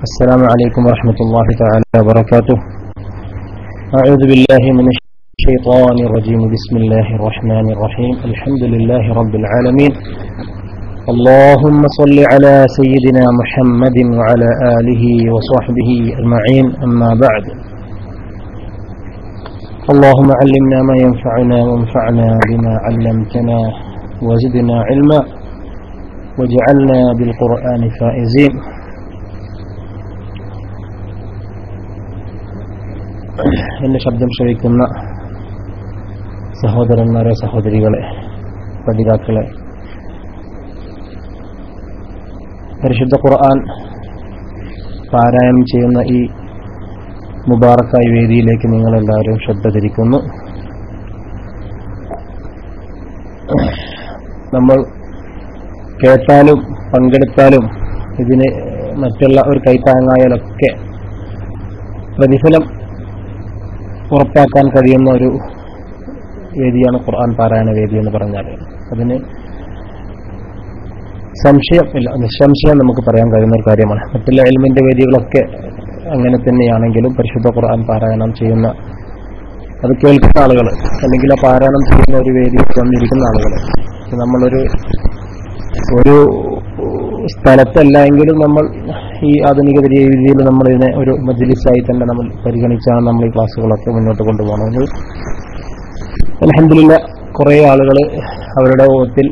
السلام عليكم ورحمة الله تعالى وبركاته أعوذ بالله من الشيطان الرجيم بسم الله الرحمن الرحيم الحمد لله رب العالمين اللهم صل على سيدنا محمد وعلى آله وصحبه أجمعين أما بعد اللهم علمنا ما ينفعنا وانفعنا بما علمتنا وزدنا علما واجعلنا بالقرآن فائزين എന്റെ ശബ്ദം ശ്രവിക്കുന്ന സഹോദരന്മാരെ സഹോദരികളെ പഠിതാക്കളെ പരിശുദ്ധ ഖുർആൻ പാരായണം ചെയ്യുന്ന ഈ മുബാറക്കായ വേദിയിലേക്ക് നിങ്ങളെല്ലാവരും ശ്രദ്ധ ധരിക്കുന്നു നമ്മൾ കേട്ടാലും പങ്കെടുത്താലും ഇതിന് മറ്റുള്ള ഒരു കൈത്താങ്ങായാലൊക്കെ പ്രതിഫലം ഉറപ്പാക്കാൻ കഴിയുന്ന ഒരു വേദിയാണ് ഖുർആൻ പാരായണ വേദി എന്ന് പറഞ്ഞാൽ അതിന് സംശയം ഇല്ല നിസ്സംശയം നമുക്ക് പറയാൻ കഴിയുന്ന ഒരു കാര്യമാണ് മറ്റുള്ള എൽമിന്റെ വേദികളൊക്കെ അങ്ങനെ തന്നെയാണെങ്കിലും പരിശുദ്ധ ഖുർആൻ പാരായണം ചെയ്യുന്ന അത് കേൾക്കുന്ന ആളുകൾ അല്ലെങ്കിൽ ആ പാരായണം ചെയ്യുന്ന ഒരു വേദിയിൽ വന്നിരിക്കുന്ന ആളുകൾ നമ്മളൊരു ഒരു സ്ഥലത്തല്ല എങ്കിലും നമ്മൾ ഈ ആധുനിക രീതിയിൽ നമ്മൾ ഇതിനെ ഒരു മജ്ലിസായി തന്നെ നമ്മൾ പരിഗണിച്ചാണ് നമ്മൾ ഈ ക്ലാസ്സുകളൊക്കെ മുന്നോട്ട് കൊണ്ടുപോകുന്നത് അലഹമില്ല കുറേ ആളുകൾ അവരുടെ ഓത്തിൽ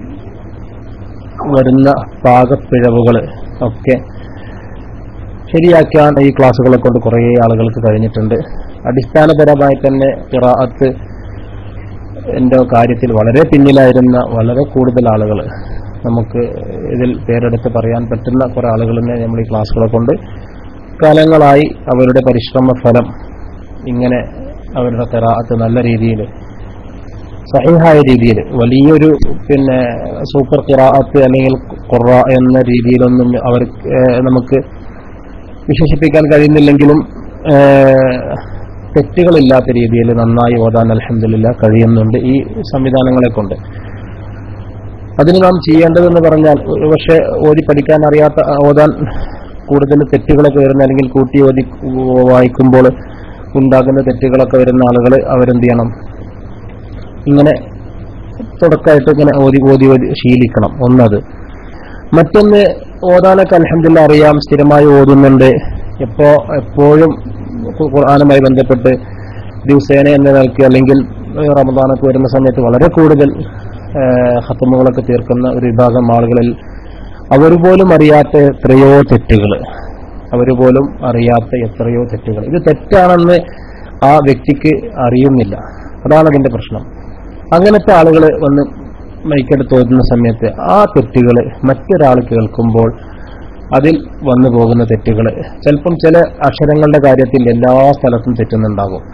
വരുന്ന പാകപ്പിഴവുകൾ ഒക്കെ ശരിയാക്കാൻ ഈ ക്ലാസ്സുകളെ കൊണ്ട് കുറേ ആളുകൾക്ക് കഴിഞ്ഞിട്ടുണ്ട് അടിസ്ഥാനപരമായി തന്നെ കിറാഅത്ത് എന്റെ കാര്യത്തിൽ വളരെ പിന്നിലായിരുന്ന വളരെ കൂടുതൽ ആളുകൾ നമുക്ക് ഇതിൽ പേരെടുത്ത് പറയാൻ പറ്റുന്ന കുറെ ആളുകൾ തന്നെ നമ്മൾ ഈ ക്ലാസ്സുകളെ കൊണ്ട് കാലങ്ങളായി അവരുടെ പരിശ്രമ ഫലം ഇങ്ങനെ അവരുടെ തെറാത്ത് നല്ല രീതിയിൽ സഹിഹായ രീതിയിൽ വലിയൊരു പിന്നെ സൂപ്പർ ഖിറാഅത്ത് അല്ലെങ്കിൽ ഖുറ എന്ന രീതിയിലൊന്നും അവർ നമുക്ക് വിശേഷിപ്പിക്കാൻ കഴിയുന്നില്ലെങ്കിലും തെറ്റുകളില്ലാത്ത രീതിയിൽ നന്നായി ഓതാൻ അലഹമില്ല കഴിയുന്നുണ്ട് ഈ സംവിധാനങ്ങളെ കൊണ്ട് അതിന് നാം ചെയ്യേണ്ടതെന്ന് പറഞ്ഞാൽ പക്ഷെ ഓതി പഠിക്കാൻ അറിയാത്ത ഓതാൻ കൂടുതൽ തെറ്റുകളൊക്കെ വരുന്ന അല്ലെങ്കിൽ കൂട്ടി ഓതി വായിക്കുമ്പോൾ ഉണ്ടാകുന്ന തെറ്റുകളൊക്കെ വരുന്ന ആളുകൾ അവരെന്ത് ചെയ്യണം ഇങ്ങനെ തുടക്കമായിട്ട് ഇങ്ങനെ ഓതി ഓതി ഓതി ശീലിക്കണം ഒന്നത് മറ്റൊന്ന് ഓതാനൊക്കെ അലഹമില്ല അറിയാം സ്ഥിരമായി ഓതുന്നുണ്ട് എപ്പോ എപ്പോഴും ഖുർആാനുമായി ബന്ധപ്പെട്ട് ദിവസേന എന്ന നിലയ്ക്ക് അല്ലെങ്കിൽ റമദാനൊക്കെ വരുന്ന സമയത്ത് വളരെ കൂടുതൽ ഹത്തമുകളൊക്കെ തീർക്കുന്ന ഒരു വിഭാഗം ആളുകളിൽ അവർ പോലും അറിയാത്ത എത്രയോ തെറ്റുകൾ അവർ പോലും അറിയാത്ത എത്രയോ തെറ്റുകൾ ഇത് തെറ്റാണെന്ന് ആ വ്യക്തിക്ക് അറിയുന്നില്ല അതാണ് അതിന്റെ പ്രശ്നം അങ്ങനത്തെ ആളുകൾ വന്ന് മൈക്കെടുത്ത് ഓതുന്ന സമയത്ത് ആ തെറ്റുകൾ മറ്റൊരാൾ കേൾക്കുമ്പോൾ അതിൽ വന്നു പോകുന്ന തെറ്റുകൾ ചിലപ്പം ചില അക്ഷരങ്ങളുടെ കാര്യത്തിൽ എല്ലാ സ്ഥലത്തും തെറ്റുന്നുണ്ടാകും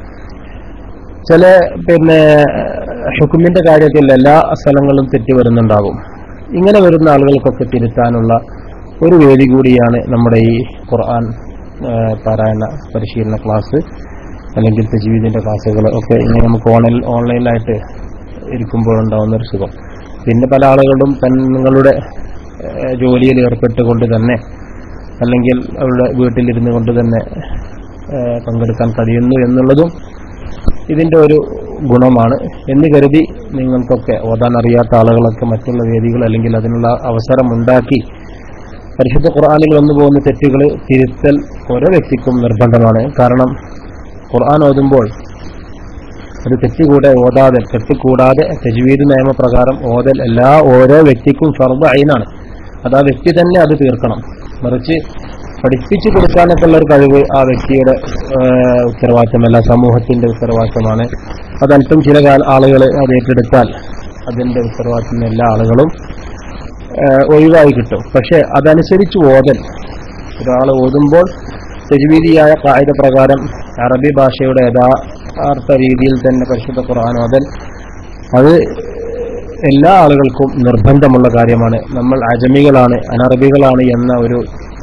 ചില പിന്നെ ഹുക്കുമിന്റെ കാര്യത്തിൽ എല്ലാ സ്ഥലങ്ങളും തെറ്റി വരുന്നുണ്ടാകും ഇങ്ങനെ വരുന്ന ആളുകൾക്കൊക്കെ തിരുത്താനുള്ള ഒരു വേദി കൂടിയാണ് നമ്മുടെ ഈ ഖുർആൻ പാരായണ പരിശീലന ക്ലാസ് അല്ലെങ്കിൽ തജീവിദിന്റെ ക്ലാസ്സുകൾ ഒക്കെ ഇങ്ങനെ നമുക്ക് ഓൺലൈൻ ഓൺലൈനിലായിട്ട് ഇരിക്കുമ്പോഴുണ്ടാവുന്ന ഒരു സുഖം പിന്നെ പല ആളുകളും തങ്ങളുടെ ജോലിയിൽ ഏർപ്പെട്ടുകൊണ്ട് തന്നെ അല്ലെങ്കിൽ അവരുടെ വീട്ടിലിരുന്നു കൊണ്ട് തന്നെ പങ്കെടുക്കാൻ കഴിയുന്നു എന്നുള്ളതും ഇതിന്റെ ഒരു ഗുണമാണ് എന്ന് കരുതി നിങ്ങൾക്കൊക്കെ ഓതാൻ അറിയാത്ത ആളുകളൊക്കെ മറ്റുള്ള വേദികൾ അല്ലെങ്കിൽ അതിനുള്ള അവസരം ഉണ്ടാക്കി പരിശുദ്ധ ഖുർആാനിൽ വന്നു പോകുന്ന തെറ്റുകൾ തിരുത്തൽ ഓരോ വ്യക്തിക്കും നിർബന്ധമാണ് കാരണം ഖുർആൻ ഓതുമ്പോൾ അത് തെറ്റുകൂടെ ഓതാതെ തെറ്റുകൂടാതെ തജ്വീദ് നിയമപ്രകാരം ഓതൽ എല്ലാ ഓരോ വ്യക്തിക്കും ഫർദ് അയിനാണ് അത് ആ വ്യക്തി തന്നെ അത് തീർക്കണം മറിച്ച് പഠിപ്പിച്ചു കൊടുക്കാനൊക്കെ ഉള്ള ഒരു കഴിവ് ആ വ്യക്തിയുടെ ഉത്തരവാദിത്തമല്ല സമൂഹത്തിന്റെ ഉത്തരവാദിത്തമാണ് അതല്പം ചില ആളുകൾ അത് ഏറ്റെടുത്താൽ അതിന്റെ ഉത്തരവാദിത്തം എല്ലാ ആളുകളും ഒഴിവായി കിട്ടും പക്ഷെ അതനുസരിച്ച് ഓതൽ ഒരാൾ ഓതുമ്പോൾ തെരുവീതിയായ കായിക പ്രകാരം അറബി ഭാഷയുടെ യഥാർത്ഥ രീതിയിൽ തന്നെ പരിശുദ്ധ ഖുർആൻ ഓതൽ അത് എല്ലാ ആളുകൾക്കും നിർബന്ധമുള്ള കാര്യമാണ് നമ്മൾ അജമികളാണ് അനറബികളാണ് എന്ന ഒരു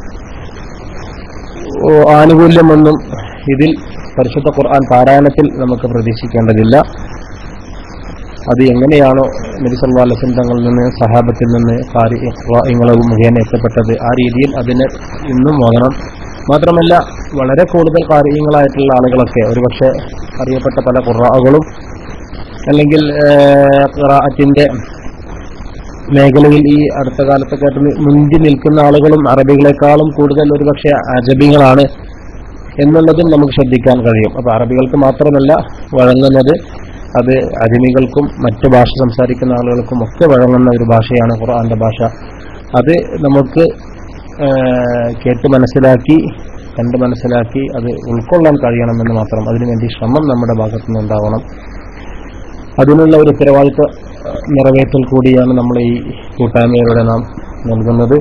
ആനുകൂല്യമൊന്നും ഇതിൽ പരിശുദ്ധ ഖുർആൻ പാരായണത്തിൽ നമുക്ക് പ്രതീക്ഷിക്കേണ്ടതില്ല അത് എങ്ങനെയാണോ നബിസല്ലാസ്ലം തങ്ങളിൽ നിന്ന് സഹാബത്തിൽ നിന്ന് കാര്യങ്ങളും മുഖേന എത്തപ്പെട്ടത് ആ രീതിയിൽ അതിനെ ഇന്നും ഓതണം മാത്രമല്ല വളരെ കൂടുതൽ കാര്യങ്ങളായിട്ടുള്ള ആളുകളൊക്കെ ഒരുപക്ഷെ അറിയപ്പെട്ട പല ഖുറാകളും അല്ലെങ്കിൽ ഖുറാഅത്തിന്റെ മേഖലയിൽ ഈ അടുത്ത കാലത്തൊക്കെ ആയിട്ട് മുന്തി നിൽക്കുന്ന ആളുകളും അറബികളെക്കാളും കൂടുതൽ ഒരുപക്ഷെ അറബികളാണ് എന്നുള്ളതും നമുക്ക് ശ്രദ്ധിക്കാൻ കഴിയും അപ്പൊ അറബികൾക്ക് മാത്രമല്ല വഴങ്ങുന്നത് അത് അരിമികൾക്കും മറ്റു ഭാഷ സംസാരിക്കുന്ന ആളുകൾക്കും ഒക്കെ വഴങ്ങുന്ന ഒരു ഭാഷയാണ് ഖുർആന്റെ ഭാഷ അത് നമുക്ക് ആ, കേട്ട് മനസ്സിലാക്കി കണ്ട് മനസ്സിലാക്കി അത് ഉൾക്കൊള്ളാൻ കഴിയണമെന്ന് മാത്രം അതിനുവേണ്ടി ശ്രമം നമ്മുടെ ഭാഗത്തു നിന്നുണ്ടാവണം അതിനുള്ള ഒരു ഉത്തരവാദിത്വ ആ, നിറവേറ്റൽ കൂടിയാണ് നമ്മൾ ഈ കൂട്ടായ്മയിലൂടെ നാം നൽകുന്നത്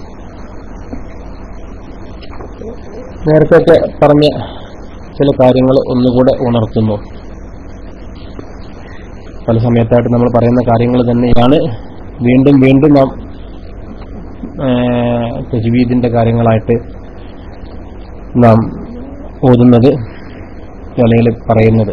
നേരത്തെ പറഞ്ഞ ചില കാര്യങ്ങൾ ഒന്നുകൂടെ ഉണർത്തുന്നു പല സമയത്തായിട്ട് നമ്മൾ പറയുന്ന കാര്യങ്ങൾ തന്നെയാണ് വീണ്ടും വീണ്ടും നാം തജ്വീദിന്റെ കാര്യങ്ങളായിട്ട് നാം ഓതുന്നത് അല്ലെങ്കിൽ പറയുന്നത്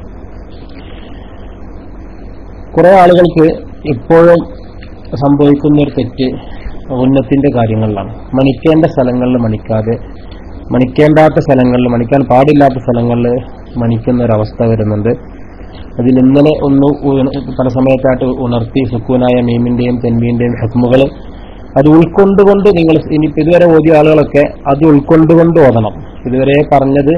കുറെ ആളുകൾക്ക് ഇപ്പോഴും സംഭവിക്കുന്ന ഒരു തെറ്റ് ഉന്നത്തിന്റെ കാര്യങ്ങളിലാണ് മണിക്കേണ്ട സ്ഥലങ്ങളിൽ മണിക്കാതെ മണിക്കേണ്ടാത്ത സ്ഥലങ്ങളിൽ മണിക്കാൻ പാടില്ലാത്ത സ്ഥലങ്ങളിൽ മണിക്കുന്ന ഒരവസ്ഥ വരുന്നുണ്ട് അതിൽ ഇന്നലെ ഒന്ന് ഉ- പല സമയത്തായിട്ട് ഉണർത്തി സുക്കൂനായ മീമിന്റെയും തെൻമീന്റെയും ഹെക്മുകൾ അത് ഉൾക്കൊണ്ടുകൊണ്ട് നിങ്ങൾ ഇനിയിപ്പോ ഇതുവരെ ഓതിയ ആളുകളൊക്കെ അത് ഉൾക്കൊണ്ടുകൊണ്ട് ഓതണം ഇതുവരെ പറഞ്ഞത്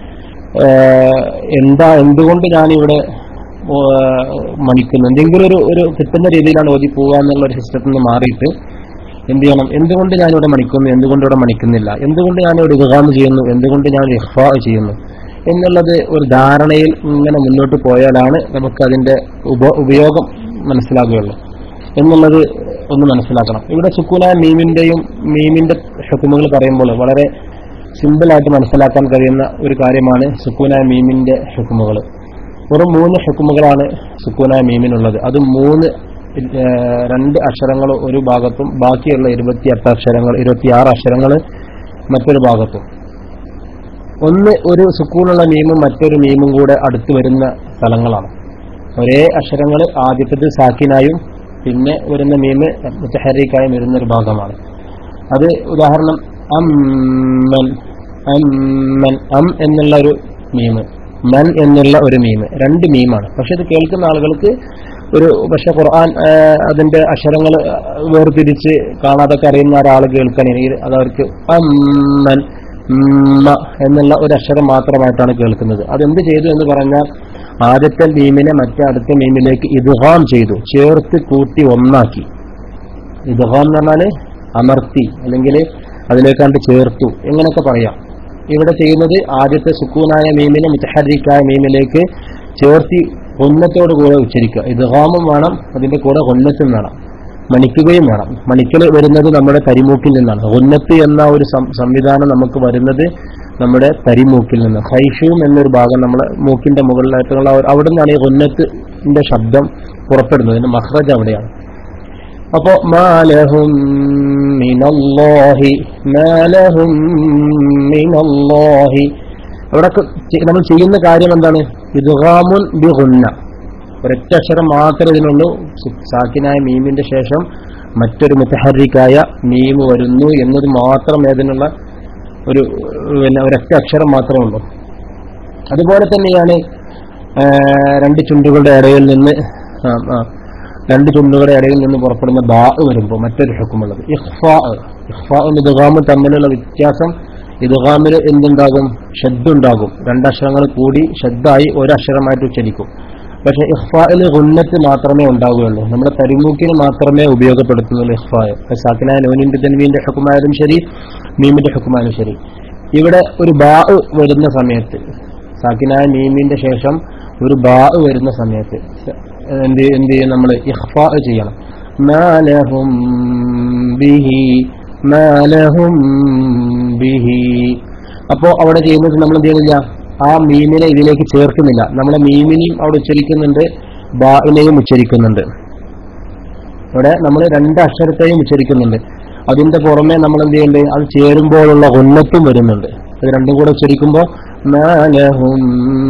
ഏഹ്, എന്താ എന്തുകൊണ്ട് ഞാനിവിടെ ഏഹ്, മണിക്കുന്നു എന്തെങ്കിലും ഒരു ഒരു കിട്ടുന്ന രീതിയിലാണ് ഓതി പോവുക എന്നുള്ള ഒരു സിസ്റ്റത്തിൽ നിന്ന് മാറിയിട്ട് എന്ത് ചെയ്യണം എന്തുകൊണ്ട് ഞാനിവിടെ മണിക്കുന്നു എന്തുകൊണ്ട് ഇവിടെ മണിക്കുന്നില്ല എന്തുകൊണ്ട് ഞാനിവിടെ ഇഹാമ് ചെയ്യുന്നു എന്തുകൊണ്ട് ഞാൻ ഇഹ്ഫാ ചെയ്യുന്നു എന്നുള്ളത് ഒരു ധാരണയിൽ ഇങ്ങനെ മുന്നോട്ട് പോയാലാണ് നമുക്ക് അതിന്റെ ഉപ ഉപയോഗം മനസ്സിലാകുകയുള്ളൂ എന്നുള്ളത് ഒന്ന് മനസ്സിലാക്കണം ഇവിടെ സുക്കൂനായ മീമിന്റെയും മീമിന്റെ ഹുക്കുമുകൾ പറയുമ്പോൾ വളരെ സിമ്പിളായിട്ട് മനസ്സിലാക്കാൻ കഴിയുന്ന ഒരു കാര്യമാണ് സുക്കൂനായ മീമിന്റെ ഹുക്കുമുകൾ വെറും മൂന്ന് ഹുക്കുമുകളാണ് സുക്കൂനായ മീമിനുള്ളത് അത് മൂന്ന് ഏഹ്, രണ്ട് അക്ഷരങ്ങൾ ഒരു ഭാഗത്തും ബാക്കിയുള്ള ഇരുപത്തിയെട്ട് അക്ഷരങ്ങൾ ഇരുപത്തിയാറ് അക്ഷരങ്ങൾ മറ്റൊരു ഭാഗത്തും ഒന്ന് ഒരു സുക്കൂണുള്ള മീമും മറ്റൊരു മീമും കൂടെ അടുത്ത് വരുന്ന സ്ഥലങ്ങളാണ് ഒരേ അക്ഷരങ്ങൾ ആദ്യത്തേത് സാക്കിനായും പിന്നെ വരുന്ന മീമ് മുത്തഹരീക്കായും വരുന്ന ഒരു ഭാഗമാണ് അത് ഉദാഹരണം അമ്മൻ അമ്മൻ അം എന്നുള്ള ഒരു മീമ് മൻ എന്നുള്ള ഒരു മീമ് രണ്ട് മീമാണ് പക്ഷെ ഇത് കേൾക്കുന്ന ആളുകൾക്ക് ഒരു പക്ഷെ ഖുർആൻ ആ, അതിന്റെ അക്ഷരങ്ങൾ വേർതിരിച്ച് കാണാതൊക്കെ അറിയുന്ന ഒരാൾ കേൾക്കണമെങ്കിൽ അത് അവർക്ക് അമ്മൻ ഉമ്മ എന്നുള്ള ഒരു അക്ഷരം മാത്രമായിട്ടാണ് കേൾക്കുന്നത് അതെന്ത് ചെയ്തു എന്ന് പറഞ്ഞാൽ ആദ്യത്തെ മീമിനെ മറ്റേ അടുത്ത മീമിലേക്ക് ഇദ്ഹാം ചെയ്തു ചേർത്ത് കൂട്ടി ഒന്നാക്കി ഇദ്ഹാം എന്ന് പറഞ്ഞാല് അമർത്തി അല്ലെങ്കിൽ അതിലേക്കാണ്ട് ചേർത്തു എങ്ങനെയൊക്കെ പറയാം ഇവിടെ ചെയ്യുന്നത് ആദ്യത്തെ സുക്കൂനായ മീമിനെ മുത്തഹരിക്കായ മീമിലേക്ക് ചേർത്തി കൊന്നത്തോട് കൂടെ ഉച്ചരിക്കുക ഇദ്ഹാമും വേണം അതിന്റെ കൂടെ കൊന്നത്തും വേണം മണിക്കുകയും വേണം മണിക്കൽ വരുന്നത് നമ്മുടെ കരിമൂക്കിൽ നിന്നാണ് കൊന്നത്ത് എന്ന ഒരു സം- സംവിധാനം നമുക്ക് വരുന്നത് നമ്മുടെ തരിമൂക്കിൽ നിന്ന് ഹൈഷൂം എന്നൊരു ഭാഗം നമ്മുടെ മൂക്കിന്റെ മുകളിലായിട്ടുള്ള ആ ഒരു- അവിടെ നിന്നാണ് ഈ കൊന്നത്തിന്റെ ശബ്ദം പുറപ്പെടുന്നത് ഇതിന്റെ മഹ്റജ് അവിടെയാണ് അപ്പോ മാലഹും മിനല്ലാഹി മാലഹും മിനല്ലാഹി അവിടെ നമ്മൾ ചെയ്യുന്ന കാര്യം എന്താണ് ഇദ്ഗാമുൻ ബി ഗുന്ന ഒരൊറ്റ അക്ഷരം മാത്രമേ ഇതിനുള്ളൂ സു- സാക്കിനായ മീമിന്റെ ശേഷം മറ്റൊരു മുത്തഹരിക്കായ മീം വരുന്നു എന്നത് മാത്രം ഏതിനുള്ള ഒരു പിന്നെ ഒരൊറ്റ അക്ഷരം മാത്രമേ ഉള്ളൂ അതുപോലെ തന്നെയാണ് ആ, രണ്ട് ചുണ്ടുകളുടെ ഇടയിൽ നിന്ന് ആ, ആ, രണ്ട് ചുണ്ടുകളുടെ ഇടയിൽ നിന്ന് പുറപ്പെടുന്ന ബാ വരുമ്പോൾ മറ്റൊരു ഹുക്കുമുള്ളത് ഇഹ്ഫാ ഇഹ്ഫാവും ഇദ്ഗാമും തമ്മിലുള്ള വ്യത്യാസം ഇദ്ഗാമിൽ എന്തുണ്ടാകും ഷദ്ദുണ്ടാകും രണ്ടക്ഷരങ്ങൾ കൂടി ഷദ്ദായി ഒരു അക്ഷരമായിട്ട് ഉച്ചരിക്കും പക്ഷെ ഇഹ്ഫായിൽ ഗുന്നത്ത് മാത്രമേ ഉണ്ടാവുകയുള്ളൂ നമ്മുടെ തരിമൂക്കിന് മാത്രമേ ഉപയോഗപ്പെടുത്തുന്നുള്ളൂ ഇഹ്ഫായ് സാക്കിനായ നോനിന്റെ തൻവീന്റെ ഹുക്കുമായാലും ശരി മീമിന്റെ ഹുക്കുമായാലും ശരി ഇവിടെ ഒരു ബാ വരുന്ന സമയത്ത് സാക്കിനായ മീമിന്റെ ശേഷം ഒരു ബാ വരുന്ന സമയത്ത് എന്ത് എന്ത് ചെയ്യും നമ്മൾ ഇഹ്ഫാ ചെയ്യണം മാലഹും ബിഹി മാലഹും ബിഹി അപ്പോ അവിടെ ചെയ്യുന്നത് നമ്മൾ എന്ത് ചെയ്യുന്നില്ല ആ മീമിനെ ഇതിലേക്ക് ചേർക്കുന്നില്ല നമ്മളെ മീമിനെയും അവിടെ ഉച്ചരിക്കുന്നുണ്ട് ബാഇനെയും ഉച്ചരിക്കുന്നുണ്ട് ഇവിടെ നമ്മൾ രണ്ട് അക്ഷരത്തെയും ഉച്ചരിക്കുന്നുണ്ട് അതിന്റെ പുറമെ നമ്മൾ എന്ത് ചെയ്യുന്നുണ്ട് അത് ചേരുമ്പോഴുള്ള ഉന്നത്തും വരുന്നുണ്ട് ഇത് രണ്ടും കൂടെ ഉച്ചരിക്കുമ്പോൾ മാലഹും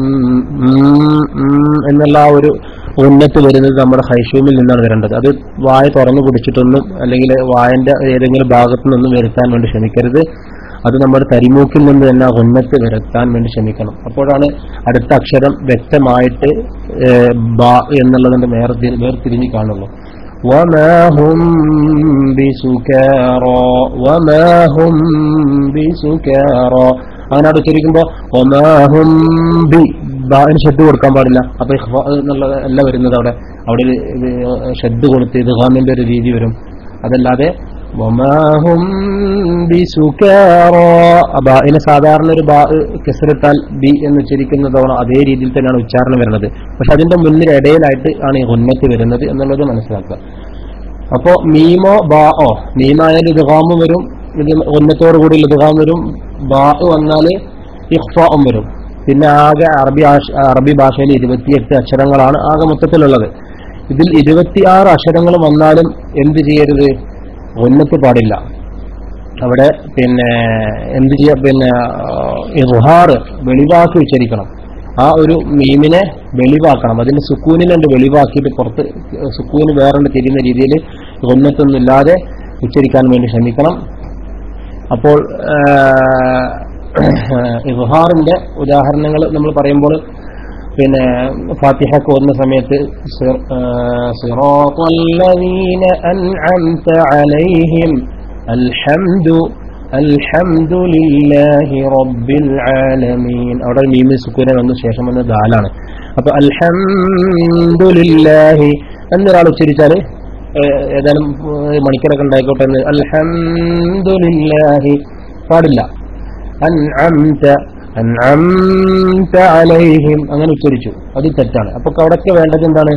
ഉം, ഉം എന്നുള്ള ആ ഒരു ഉന്നത്ത് വരുന്നത് നമ്മുടെ ഹൈഷൂമിൽ നിന്നാണ് വരേണ്ടത് അത് വായ തുറന്നു പിടിച്ചിട്ടൊന്നും അല്ലെങ്കിൽ വായന്റെ ഏതെങ്കിലും ഭാഗത്തു നിന്നും വരുത്താൻ വേണ്ടി ശ്രമിക്കരുത് അത് നമ്മുടെ തരിമൂക്കിൽ നിന്ന് തന്നെ ആ ഉന്നത്ത് വരുത്താൻ വേണ്ടി ശ്രമിക്കണം അപ്പോഴാണ് അടുത്ത അക്ഷരം വ്യക്തമായിട്ട് ഏഹ്, ബ എന്നുള്ളതിന്റെ വേർതി വേർതിരിഞ്ഞ് കാണുള്ളൂ وما هم بسكارى وما هم بسكارى അങ്ങനെ അവിടെ ഉച്ചരിക്കുമ്പോ ഒമാഹും ബി ബാന് ഷെഡ് കൊടുക്കാൻ പാടില്ല അപ്പൊ ഇഖ്ഫ എന്നുള്ളത് അല്ല വരുന്നത് അവിടെ അവിടെ ഒരു ഇത് ഷെഡ് കൊടുത്ത് ഇത് ഖാമിന്റെ ഒരു രീതി വരും അതല്ലാതെ ഒമാഹും ബാഇന് സാധാരണ ഒരു ബാ കെസറിട്ടാൽ ബി എന്ന് ഉച്ചരിക്കുന്നതോണം അതേ രീതിയിൽ തന്നെയാണ് ഉച്ചാരണം വരുന്നത് പക്ഷെ അതിന്റെ മുന്നിൽ ഇടയിലായിട്ട് ആണ് ഈ ഉന്നത്തി വരുന്നത് എന്നുള്ളത് മനസ്സിലാക്കുക അപ്പോ മീമോ ബാഓ മീമായാലും ഇദ്ഗാമ് വരും ഇത് ഒന്നത്തോടു കൂടി ഇദ്ഗാം വരും ബാ വന്നാല് ഇഖ്ഫാഉം വരും പിന്നെ ആകെ അറബി ആഷ- അറബി ഭാഷയിൽ ഇരുപത്തിയെട്ട് അക്ഷരങ്ങളാണ് ആകെ മൊത്തത്തിലുള്ളത് ഇതിൽ ഇരുപത്തിയാറ് അക്ഷരങ്ങൾ വന്നാലും എന്ത് ചെയ്യരുത് ഒന്നത്ത് പാടില്ല അവിടെ പിന്നെ എന്ത് ചെയ്യാ പിന്നെ ഇഹാറ് വെളിവാക്കി ഉച്ചരിക്കണം ആ ഒരു മീമിനെ വെളിവാക്കണം അതിന്റെ സുക്കൂനിനെ ഉണ്ട് വെളിവാക്കിയിട്ട് പുറത്ത് സുക്കൂന് വേറെ തിരിയുന്ന രീതിയിൽ ഒന്നത്തൊന്നും ഇല്ലാതെ ഉച്ചരിക്കാൻ വേണ്ടി ശ്രമിക്കണം അപ്പോൾ ഇഹാറിന്റെ ഉദാഹരണങ്ങൾ നമ്മൾ പറയുമ്പോൾ പിന്നെ ഫാത്തിഹക്ക് ഓർന്ന സമയത്ത് സിർ- ആ, സിറാത്തല്ലദീന അൻഅംത അലൈഹിം അൽഹംദു അൽഹംദുലില്ലാഹി റബ്ബിൽ ആലമീൻ അവിടെ ഒരു മീമിൽ സുക്കൂനെ വന്ന ശേഷം വന്ന ദാലാണ് അപ്പൊ അൽഹംദുലില്ലാഹി എന്നൊരാൾ ഉച്ചരിച്ചാൽ ഏതായാലും ഏഹ്, മണിക്കറൊക്കെ ഉണ്ടായിക്കോട്ടെ എന്ന് അൽഹംദുലില്ലാഹി പാടില്ല അൻഅംത അൻഅംത അലൈഹിം അങ്ങനെ ഉച്ചരിച്ചു അത് തെറ്റാണ് അപ്പൊ അവിടൊക്കെ വേണ്ടത് എന്താണ്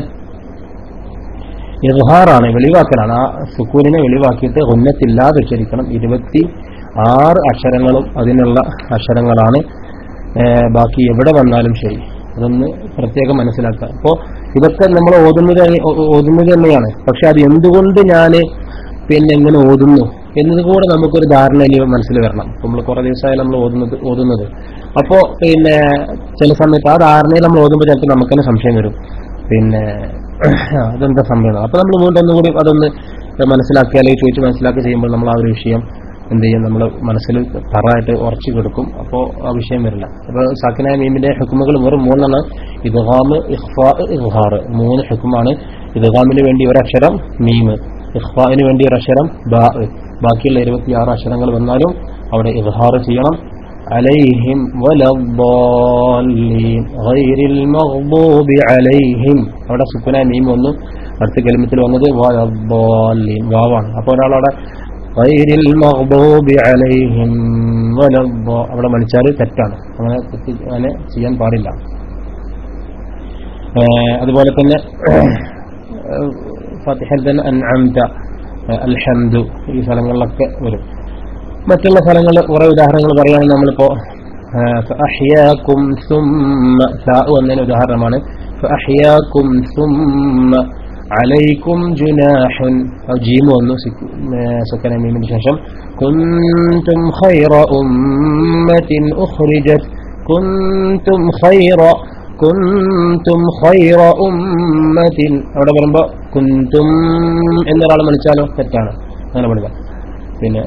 ഇർഹാറാണ് വെളിവാക്കലാണ് ആ സുക്കൂനിനെ വെളിവാക്കിയിട്ട് ഉന്നത്തില്ലാതെ ഉച്ചരിക്കണം ഇരുപത്തി ആറ് അക്ഷരങ്ങളും അതിനുള്ള അക്ഷരങ്ങളാണ് ഏഹ്, ബാക്കി എവിടെ വന്നാലും ശരി അതൊന്ന് പ്രത്യേകം മനസ്സിലാക്കുക അപ്പോൾ ഇതൊക്കെ നമ്മൾ ഓതുന്നത് തന്നെ- ഓ- ഓതുന്നത് തന്നെയാണ് പക്ഷെ അത് എന്തുകൊണ്ട് ഞാൻ പിന്നെ എങ്ങനെ ഓതുന്നു എന്നത് കൂടെ നമുക്കൊരു ധാരണ ഇനി മനസ്സിൽ വരണം നമ്മൾ കുറെ ദിവസമായി നമ്മൾ ഓതുന്നത് ഓതുന്നത് അപ്പോ പിന്നെ ചില സമയത്ത് ആ ധാരണയിൽ നമ്മൾ ഓതുമ്പോൾ ചിലപ്പോൾ നമുക്ക് തന്നെ സംശയം വരും പിന്നെ അതെന്താ സംഭവം അപ്പൊ നമ്മൾ വീണ്ടും ഒന്നുകൂടി അതൊന്ന് മനസ്സിലാക്കി അല്ലെങ്കിൽ ചോദിച്ച് മനസ്സിലാക്കി ചെയ്യുമ്പോൾ നമ്മൾ ആ ഒരു വിഷയം എന്ത് ചെയ്യും നമ്മൾ മനസ്സിൽ തറായിട്ട് ഉറച്ചു കൊടുക്കും അപ്പോൾ ആ വിഷയം വരില്ല അപ്പോൾ സാക്കിനായ മീമിന്റെ ഹുക്കുമുകൾ വെറും മൂന്നെണ്ണം ഇദ്ഹാം ഇഖ്ഫാ ഇദ്ഹാർ മൂന്ന് ഹുക്കുമാണ് ഇദ്ഹാമിന് വേണ്ടി ഒരക്ഷരം മീമ് ഇഖ്ഫാന് വേണ്ടി ഒരക്ഷരം ബാ ബാക്കിയുള്ള ഇരുപത്തിയാറ് അക്ഷരങ്ങൾ വന്നാലും അവിടെ ഇദ്ഹാർ ചെയ്യണം عليهم ولا الضالين غير المغضوب عليهم അവിടെ സുക്കുന മീം വന്നു അടുത്ത കലിമത്തിൽ വന്നത് വലദ്ദാലീൻ വാവാണ് അപ്പോൾ ഒരാളവിടെ غير المغضوب عليهم ولا الض- അവിടെ മണിച്ചാൽ തെറ്റാണ് അങ്ങനെ തെറ്റ് അങ്ങനെ ചെയ്യാൻ പാടില്ല ഏഹ് അതുപോലെ തന്നെ ഫാത്തിഹൽ തന്നെ അൻഅംത അൽഹംദു ഈ സ്ഥലങ്ങളിലൊക്കെ വരും മറ്റുള്ള സ്ഥലങ്ങൾ കുറെ ഉദാഹരണങ്ങൾ പറയുകയാണെങ്കിൽ നമ്മളിപ്പോ അഹ്യാക്കും എന്നതിന് ഉദാഹരണമാണ് അഹ്യാക്കും അലൈക്കും ജുനാഹുൻ ജീം വന്നു സുക്കന മീമിന് ശേഷം കുന്തും ഖൈറ ഉമ്മത്തിൻ ഉഖ്രിജത് കുന്തും ഖൈറ കുന്തും ഖൈറ ഉമ്മത്തിൻ അവിടെ വരുമ്പോ കുന്തും എന്നൊരാൾ മണിച്ചാലോ തെറ്റാണ് അങ്ങനെ പഠിക്കാം പിന്നെ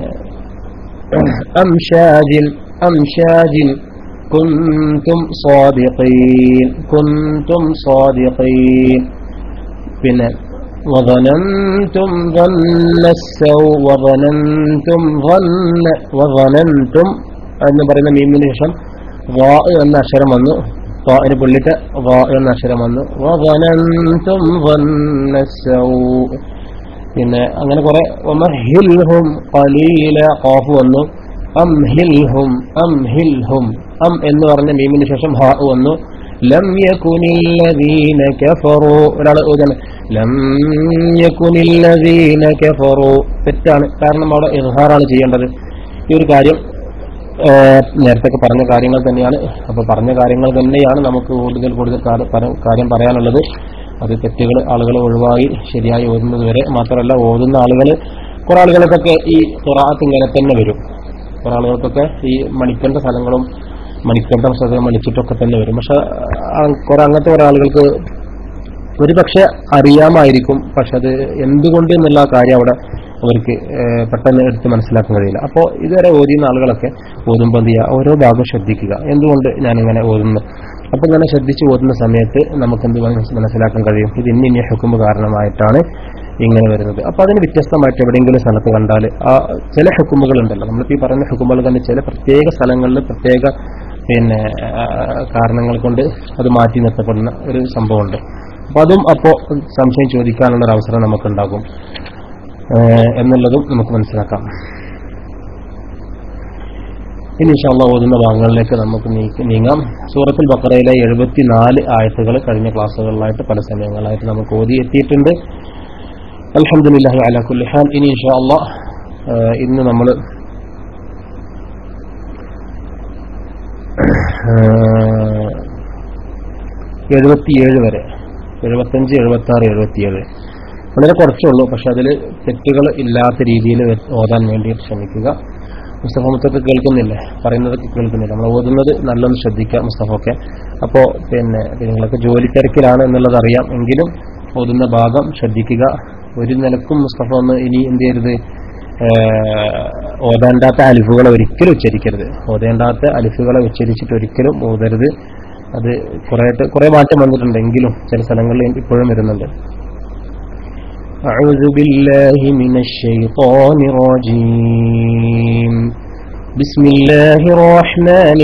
أمشاج أمشاج كنتم صادقين كنتم صادقين പിന്നെ وظننتم ظن السوء وظننتم ظن وظننتم എന്ന് പറയുന്ന മീമിന് ശേഷം വാ എന്ന അക്ഷരം വന്നു വാന് പുള്ളിട്ട് വാ എന്ന അക്ഷരം വന്നു وظننتم ظن السوء പിന്നെ അങ്ങനെ കുറെ ഒമഹിൽഹും ഖലീല ഖാഫ് വന്നു അംഹിൽഹും അംഹിൽഹും അം എന്ന് പറഞ്ഞ മീമിന് ശേഷം ഹാ വന്നു ലം യകുനില്ലദീന കഫറു ഒരാൾ ഓതാണ് ലം യകുനില്ലദീന കഫറു തെറ്റാണ് കാരണം അവിടെ ഇർഹാറാണ് ചെയ്യേണ്ടത് ഈ ഒരു കാര്യം ഏഹ്, നേരത്തെ പറഞ്ഞ കാര്യങ്ങൾ തന്നെയാണ് അപ്പൊ പറഞ്ഞ കാര്യങ്ങൾ തന്നെയാണ് നമുക്ക് കൂടുതൽ കൂടുതൽ കാര്യം പറ- കാര്യം പറയാനുള്ളത് അത് തെറ്റുകൾ ആളുകൾ ഒഴിവായി ശരിയായി ഓതുന്നത് വരെ മാത്രമല്ല ഓതുന്ന ആളുകൾ കുറെ ആളുകൾക്കൊക്കെ ഈ ഖുറാത്ത് ഇങ്ങനെ തന്നെ വരും കുറെ ആളുകൾക്കൊക്കെ ഈ മണിക്കേണ്ട സ്ഥലങ്ങളും മണിക്കേണ്ട സ്ഥലം മണിച്ചിട്ടൊക്കെ തന്നെ വരും പക്ഷെ ആ, കുറെ അങ്ങനത്തെ കുറെ ആളുകൾക്ക് ഒരു പക്ഷെ അറിയാമായിരിക്കും പക്ഷെ അത് എന്തുകൊണ്ട് എന്നുള്ള കാര്യം അവിടെ അവർക്ക് ഏഹ്, പെട്ടെന്ന് എടുത്ത് മനസ്സിലാക്കാൻ കഴിയില്ല അപ്പോൾ ഇതുവരെ ഓതിയുന്ന ആളുകളൊക്കെ ഓതുമ്പോൾ എന്ത് ചെയ്യുക ഓരോ ഭാഗം ശ്രദ്ധിക്കുക എന്തുകൊണ്ട് ഞാനിങ്ങനെ ഓതുന്നു അപ്പോൾ ഇങ്ങനെ ശ്രദ്ധിച്ച് ഓതുന്ന സമയത്ത് നമുക്ക് എന്ത് മനസ്സ് മനസ്സിലാക്കാൻ കഴിയും ഇത് ഇന്ന ഇന്ന ഹുക്കുമ്പ് കാരണമായിട്ടാണ് ഇങ്ങനെ വരുന്നത് അപ്പോൾ അതിന് വ്യത്യസ്തമായിട്ട് എവിടെയെങ്കിലും സ്ഥലത്ത് കണ്ടാൽ ആ ചില ഹുക്കുമ്പുകൾ ഉണ്ടല്ലോ നമ്മളിപ്പോൾ ഈ പറയുന്ന ഹുക്കുമ്പുകൾ തന്നെ ചില പ്രത്യേക സ്ഥലങ്ങളിൽ പ്രത്യേക പിന്നെ ആ, കാരണങ്ങൾ കൊണ്ട് അത് മാറ്റി നിർത്തപ്പെടുന്ന ഒരു സംഭവമുണ്ട് അപ്പൊ അതും അപ്പോൾ സംശയം ചോദിക്കാനുള്ള ഒരു അവസരം നമുക്കുണ്ടാകും ഏഹ് എന്നുള്ളതും നമുക്ക് മനസ്സിലാക്കാം ഇനി ഇൻഷാല്ല ഓതുന്ന ഭാഗങ്ങളിലേക്ക് നമുക്ക് നീക്കി- നീങ്ങാം സൂറത്തുൽ ബക്കറയിലെ എഴുപത്തിനാല് ആയത്തുകൾ കഴിഞ്ഞ ക്ലാസ്സുകളിലായിട്ട് പല സമയങ്ങളായിട്ട് നമുക്ക് ഓതി എത്തിയിട്ടുണ്ട് അൽഹംദുലില്ലാഹി അലാ കുല്ലി ഹാൽ ഇനി ഇൻഷാല്ല ഇന്ന് നമ്മൾ എഴുപത്തിയേഴ് വരെ എഴുപത്തഞ്ച് എഴുപത്തി ആറ് എഴുപത്തിയേഴ് വളരെ കുറച്ചേ ഉള്ളൂ പക്ഷെ അതിൽ തെറ്റുകൾ ഇല്ലാത്ത രീതിയിൽ ഓതാൻ വേണ്ടിയിട്ട് ശ്രമിക്കുക മുസ്തഫ മുത്തൊക്കെ കേൾക്കുന്നില്ലേ പറയുന്നതൊക്കെ കേൾക്കുന്നില്ല നമ്മൾ ഓതുന്നത് നല്ലൊന്ന് ശ്രദ്ധിക്കുക മുസ്തഫ ഒക്കെ അപ്പോൾ പിന്നെ നിങ്ങളൊക്കെ ജോലി തിരക്കിലാണ് എന്നുള്ളത് അറിയാം എങ്കിലും ഓതുന്ന ഭാഗം ശ്രദ്ധിക്കുക ഒരു നിലക്കും മുസ്തഫ ഒന്ന് ഇനി എന്ത് ചെയ്യരുത് ഏഹ്, ഓതേണ്ടാത്ത അലിഫുകളെ ഒരിക്കലും ഉച്ചരിക്കരുത് ഓതേണ്ടാത്ത അലിഫുകളെ ഉച്ചരിച്ചിട്ട് ഒരിക്കലും ഓതരുത് അത് കുറെ കുറെ മാറ്റം വന്നിട്ടുണ്ടെങ്കിലും ചില സ്ഥലങ്ങളിൽ ഇപ്പോഴും വരുന്നുണ്ട് أعوذ بالله من الشيطان الرجيم بسم الله الرحمن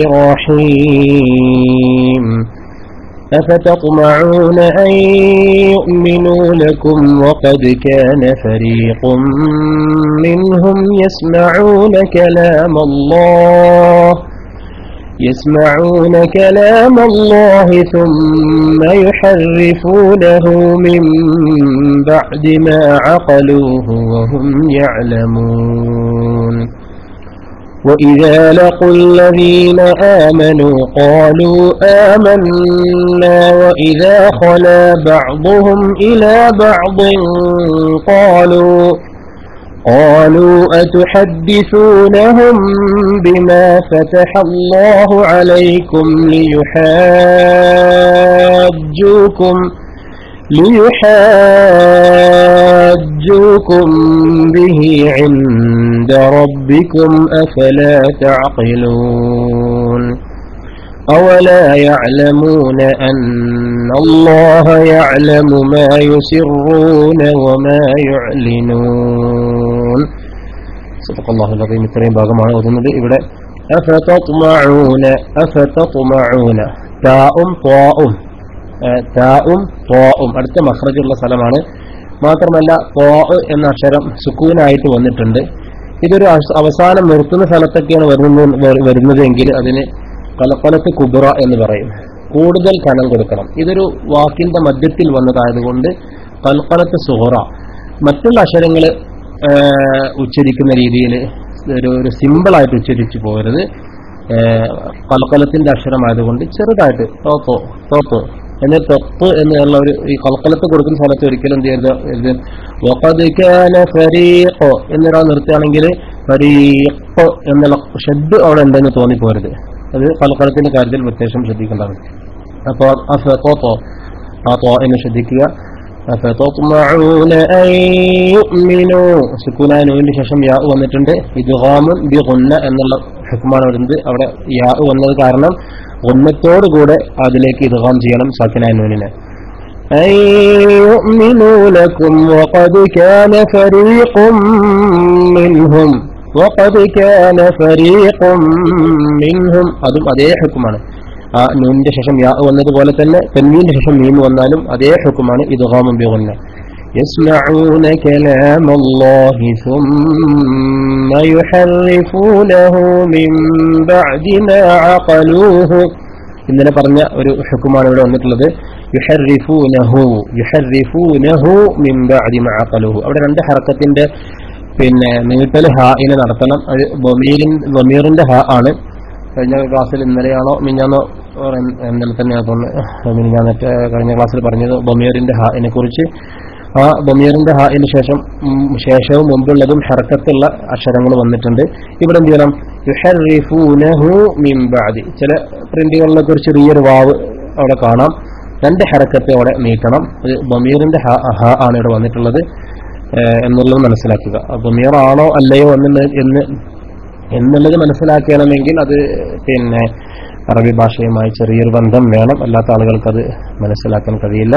الرحيم أفتطمعون أن يؤمنوا لكم وقد كان فريق منهم يسمعون كلام الله يسمعون كلام الله ثم يحرفونه من بعد ما عقلوه وهم يعلمون وإذا لقوا الذين آمنوا قالوا آمنا وإذا خلا بعضهم إلى بعض قالوا قالوا أتحدثونهم بما فتح الله عليكم ليحاجوكم ليحاجوكم به عند ربكم أفلا تعقلون أولا يعلمون أن الله يعلم ما يسرون وما يعلنون صدق الله العظيم ഇത്രയും ഭാഗമാണ് ഓതുന്നത് ഇവിടെ അഫതത്മഊന അഫതത്മഊന താഉം ത്വാഉം ഏഹ്, താഉം ത്വാഉം അടുത്ത മഖ്റജുള്ള സ്ഥലമാണ് മാത്രമല്ല ത്വാ എന്ന അക്ഷരം സുക്കൂനായിട്ട് വന്നിട്ടുണ്ട് ഇതൊരു അവസ- അവസാനം നിർത്തുന്ന സ്ഥലത്തൊക്കെയാണ് വരുന്നത് വ- വരുന്നതെങ്കിൽ അതിന് കലപ്പലത്ത് കുബറ എന്ന് പറയും കൂടുതൽ കനം കൊടുക്കണം ഇതൊരു വാക്കിന്റെ മധ്യത്തിൽ വന്നതായതുകൊണ്ട് കൽപ്പലത്ത് സുഹറ മറ്റുള്ള അക്ഷരങ്ങൾ ഉച്ചരിക്കുന്ന രീതിയിൽ ഒരു ഒരു സിമ്പിളായിട്ട് ഉച്ചരിച്ചു പോകരുത് കൽക്കലത്തിന്റെ അക്ഷരമായതുകൊണ്ട് ചെറുതായിട്ട് തോത്തോ തോത്തോ എന്നാൽ തൊപ്പ് എന്നുള്ള ഒരു ഈ കൽക്കലത്ത് കൊടുക്കുന്ന സ്ഥലത്ത് ഒരിക്കലും എന്ത് ചെയ്യരുത് ഇത് വഖദ് കാന ഫരീഖ് എന്നൊരാൾ നിർത്തുകയാണെങ്കിൽ ഫരീഖ് എന്നുള്ള ഷെഡ് അവിടെ ഉണ്ടെന്ന് തോന്നിപ്പോരുത് അത് കൽക്കലത്തിന്റെ കാര്യത്തിൽ പ്രത്യേകം ശ്രദ്ധിക്കേണ്ടതാണ് അപ്പോൾ ആ തോത്തോ ആ തോ എന്ന് ശ്രദ്ധിക്കുക أفتطمعون أن يؤمنوا سكون നൂവിന്റെ ശേഷം യാ വന്നിട്ടുണ്ട് ഇദ്ഗാമുൻ ബി ഗുന്ന എന്നുള്ള ഹുക്മാണ് വരുന്നത് അവിടെ യാ വന്നത് കാരണം ഗുന്നത്തോടുകൂടെ അതിലേക്ക് ഇദ്ഗാം ചെയ്യണം സാക്കിനായ നൂനിനെ أن يؤمنوا لكم وقد كان فريق منهم وقد كان فريق منهم അതും അതേ ഹുക്കുമാണ് ആ നൂനിന്റെ ശേഷം യാ വന്നതുപോലെ തന്നെ തെന്നീന്റെ ശേഷം മീമ് വന്നാലും അതേ ഹുക്കുമാണ് ഇദ്ഗാമും ബിഗുന്ന يسمعون كلام الله ثم يحرفونه من بعد ما عقلوه ഇന്നലെ പറഞ്ഞ ഒരു ഹുക്കുമാണ് ഇവിടെ വന്നിട്ടുള്ളത് യുഹറിഫൂനഹു യുഹറിഫൂനഹു മിൻ ബഅദി മാ അഖലുഹു അവിടെ രണ്ട് ഹറക്കത്തിന്റെ പിന്നെ നീട്ടൽ ഹാഇനെ നടത്തണം അത് ബമീറിൻ ബമീറിന്റെ ഹ ആണ് കഴിഞ്ഞ ക്ലാസ്സിൽ ഇന്നലെയാണോ മിഞ്ഞാന്നോ or ഇന്ന- ഇന്നലെ തന്നെയാണ് തോന്നുന്നത് മിനിഞ്ഞാന്നത്തെ കഴിഞ്ഞ ക്ലാസ്സിൽ പറഞ്ഞത് ബമീറിന്റെ ഹാഇനെ കുറിച്ച് ആ ബമീറിന്റെ ഹാഇന് ശേഷം ഉം, ശേഷവും മുമ്പുള്ളതും ഹർക്കത്തുള്ള അക്ഷരങ്ങൾ വന്നിട്ടുണ്ട് ഇവിടെ എന്ത് ചെയ്യണം യുഹറിഫൂനഹു മിൻ ബഅദി ചില പ്രിന്റുകളിലൊക്കെ ഒരു ചെറിയൊരു വാവ് അവിടെ കാണാം രണ്ട് ഹരക്കത്തെ അവിടെ നീട്ടണം ഇത് ബമീറിന്റെ ഹ ഹ ആണ് ഇവിടെ വന്നിട്ടുള്ളത് ഏഹ് എന്നുള്ളത് മനസ്സിലാക്കുക അപ്പൊ മീറാണോ അല്ലയോ എന്ന് എന്ന് എന്നുള്ളത് മനസ്സിലാക്കണമെങ്കിൽ അത് പിന്നെ അറബി ഭാഷയുമായി ചെറിയൊരു ബന്ധം വേണം അല്ലാത്ത ആളുകൾക്ക് അത് മനസ്സിലാക്കാൻ കഴിയില്ല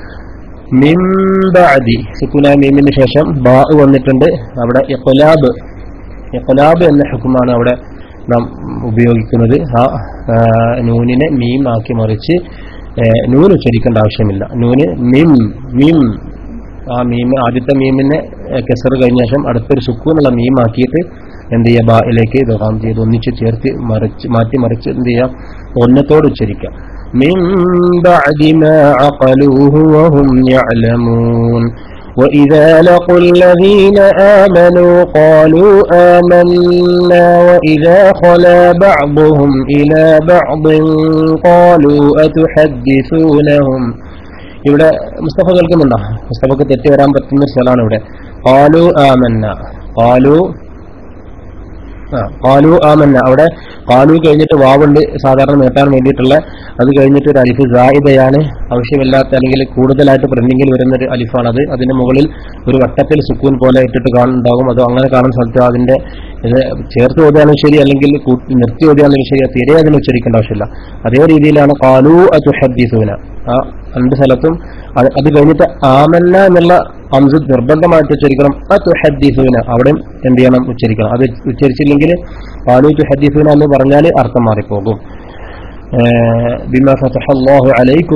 മിംബഅദി സുക്കുന മീമിന് ശേഷം ബാ വന്നിട്ടുണ്ട് അവിടെ ഇഖ്ലാബ് ഇഖ്ലാബ് എന്ന ഹുക്കുമാണ് അവിടെ നാം ഉപയോഗിക്കുന്നത് ആ ആ, നൂനിനെ മീം ആക്കി മറിച്ച് ഏ, നൂൻ ഉച്ചരിക്കേണ്ട ആവശ്യമില്ല നൂന് മിം മിം ആ മീം ആദ്യത്തെ മീമിനെ കെസർ കഴിഞ്ഞ ശേഷം അടുത്തൊരു സുക്കൂനുള്ള മീം ആക്കിയിട്ട് എന്ത് ചെയ്യുക ബായിലേക്ക് ദുഹാം ചെയ്ത് ഒന്നിച്ച് ചേർത്ത് മറിച്ച് മാറ്റി മറിച്ച് എന്ത് ചെയ്യാം ഒന്നത്തോട് ഉച്ചരിക്കാം മിൻ ബഅദി മാ അഖലൂഹു വഹും യഅലമൂൻ وإذا لقوا الذين آمنوا قالوا آمنا وإذا خلا بعضهم إلى بعض قالوا أتحدثونهم ഇവിടെ മുസ്തഫ കേൾക്കുന്നുണ്ടോ മുസ്തഫക്ക് തെറ്റി വരാൻ പറ്റുന്ന ഒരു സ്ഥലമാണ് ഇവിടെ കാലു ആമന്ന കാലു ആ കാലു ആമന്ന അവിടെ കാലു കഴിഞ്ഞിട്ട് വാവുണ്ട് സാധാരണ നീട്ടാൻ വേണ്ടിയിട്ടുള്ള അത് കഴിഞ്ഞിട്ട് ഒരു അലിഫ് സായിദയാണ് ആവശ്യമില്ലാത്ത അല്ലെങ്കിൽ കൂടുതലായിട്ട് പ്രിന്റിങ്ങിൽ വരുന്ന ഒരു അലിഫാണ് അത് അതിന്റെ മുകളിൽ ഒരു വട്ടത്തിൽ സുക്കൂൻ പോലെ ഇട്ടിട്ട് കാണുന്നുണ്ടാകും അത് അങ്ങനെ കാണാൻ സാധിക്കും അതിന്റെ ഇത് ചേർത്ത് ഓതിയാലും ശരി അല്ലെങ്കിൽ കൂട്ടി- നിർത്തി ഓതിയാലും ശരി അത് തീരെ അതിന് ഉച്ചരിക്കേണ്ട ആവശ്യമില്ല അതേ രീതിയിലാണ് കാലു അതുഹദ്ദീസൂന ആ രണ്ട് സ്ഥലത്തും അത് അത് കഴിഞ്ഞിട്ട് ആമല്ല എന്നുള്ള അംസ് നിർബന്ധമായിട്ട് ഉച്ചരിക്കണം അതുഹദ്ദീസൂന അവിടെയും എന്ത് ചെയ്യണം ഉച്ചരിക്കണം അത് ഉച്ചരിച്ചില്ലെങ്കിൽ കാലു തുഹദ്ദീസൂന എന്ന് പറഞ്ഞാൽ അർത്ഥം മാറിപ്പോകും آه، بما فتح الله عليكم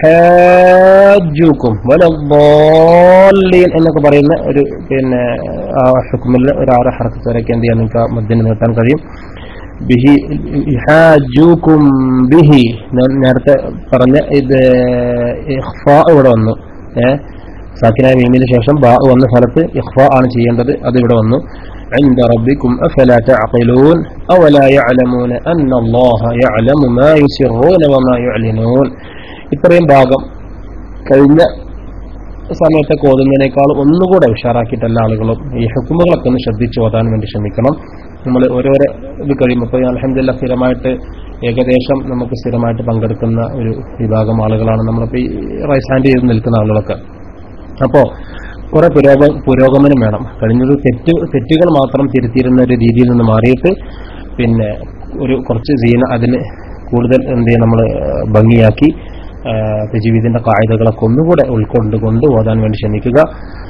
ليحاجوكم ولا الضالين എന്നൊക്കെ പറയുന്ന ഒരു പിന്നെ ആ ഹുക്കുമിൽ ഒരു ആറ് ഹർക്കത്ത് വരെയൊക്കെ എന്ത് ചെയ്യാൻ നിങ്ങൾക്ക് ആ മദ്ദിന് നീട്ടാൻ കഴിയും ബിഹി ഇഹാജൂക്കും ബിഹി ഞാൻ നേരത്തെ പറഞ്ഞ ഇത് ഇഖ്ഫ ഇവിടെ വന്നു ഏഹ് സാക്കിനായ മീമിന് ശേഷം ബാ വന്ന സ്ഥലത്ത് ഇഖ്ഫ ആണ് ചെയ്യേണ്ടത് അത് ഇവിടെ വന്നു عند ربكم أفلا تعقلون أولا يعلمون أن الله يعلم ما يسرون وما يعلنون ഇത്രയും ഭാഗം കഴിഞ്ഞ സമയത്തൊക്കെ ഓതുന്നതിനേക്കാൾ ഒന്നുകൂടെ ഉഷാറാക്കിയിട്ട് എല്ലാ ആളുകളും ഈ ഹുക്കുമുകളൊക്കെ ഒന്ന് ശ്രദ്ധിച്ച് ഓതാൻ വേണ്ടി ശ്രമിക്കണം നമ്മൾ ഓരോരോ ഇത് കഴിയുമ്പോൾ ഇപ്പോൾ അലഹമില്ല സ്ഥിരമായിട്ട് ഏകദേശം നമുക്ക് സ്ഥിരമായിട്ട് പങ്കെടുക്കുന്ന ഒരു വിഭാഗം ആളുകളാണ് നമ്മളിപ്പോൾ ഈ റൈസ് ഹാൻഡ് ചെയ്ത് നിൽക്കുന്ന ആളുകളൊക്കെ അപ്പോൾ കുറെ പുരോഗ പുരോഗമനം വേണം കഴിഞ്ഞത് തെറ്റ് തെറ്റുകൾ മാത്രം തിരുത്തിയിരുന്ന ഒരു രീതിയിൽ നിന്ന് മാറിയിട്ട് പിന്നെ ഒരു കുറച്ച് സീന അതിന് കൂടുതൽ എന്ത് ചെയ്യും നമ്മൾ ഭംഗിയാക്കി ജീവിതത്തിന്റെ കായികകളൊക്കെ ഒന്നുകൂടെ ഉൾക്കൊണ്ട് കൊണ്ട് ഓതാൻ വേണ്ടി ശ്രമിക്കുക